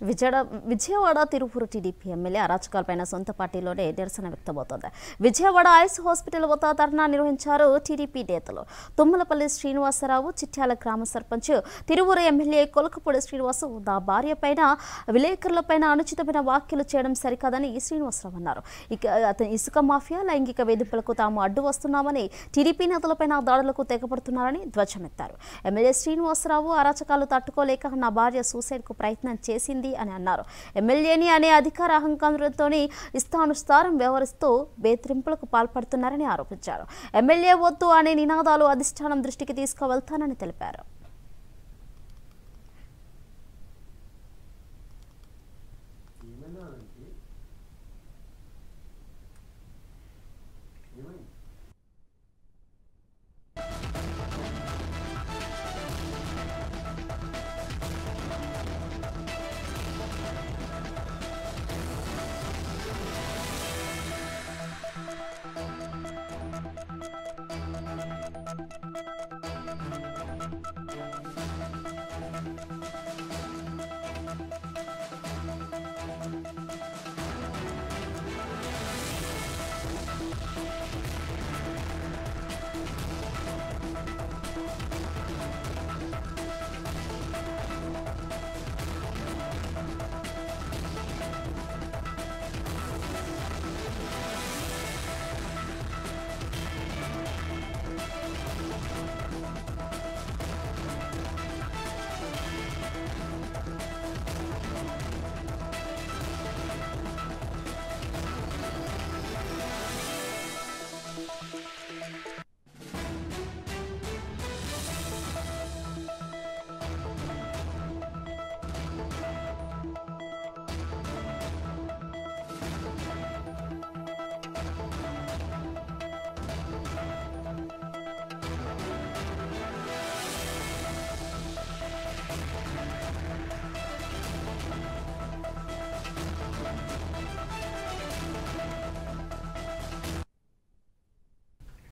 Vijayawada Vijayawada Tiruvuru TDP MLA అరాచకాలపైన సొంత పార్టీలోనే నిరసన వ్యక్తమవుతోంది విజయవాడ ఐస్ హాస్పిటల్ వద్ద ధర్నా నిర్వహించారు టీడీపీ నేతలు తుమ్మలపల్లి శ్రీనివాసరావు చిట్యాల గ్రామ సర్పంచ్ తిరువురు ఎమ్మెల్యే కొలకపూడి శ్రీనివాసు నా భార్య పైన విలేకరులపైన అనుచితమైన వ్యాఖ్యలు చేయడం సరికాదని శ్రీనివాసరావు అన్నారు ఇక అతని ఇసుక మాఫియా లైంగిక వేధింపులకు తాము అడ్డు వస్తున్నామని టీడీపీ నేతలపైన దాడులకు తెగపడుతున్నారని ధ్వజమెత్తారు ఎమ్మెల్యే శ్రీనివాసరావు అరాచకాలు తట్టుకోలేక నా భార్య సూసైడ్కు ప్రయత్నం చేసింది అని అన్నారు ఎమ్మెల్యేని అనే అధికార అహంకారంతో ఇష్టానుసారం వ్యవహరిస్తూ బేత్రింపులకు పాల్పడుతున్నారని ఆరోపించారు ఎమ్మెల్యే వద్దు అనే నినాదాలు అధిష్టానం దృష్టికి తీసుకువెళ్తానని తెలిపారు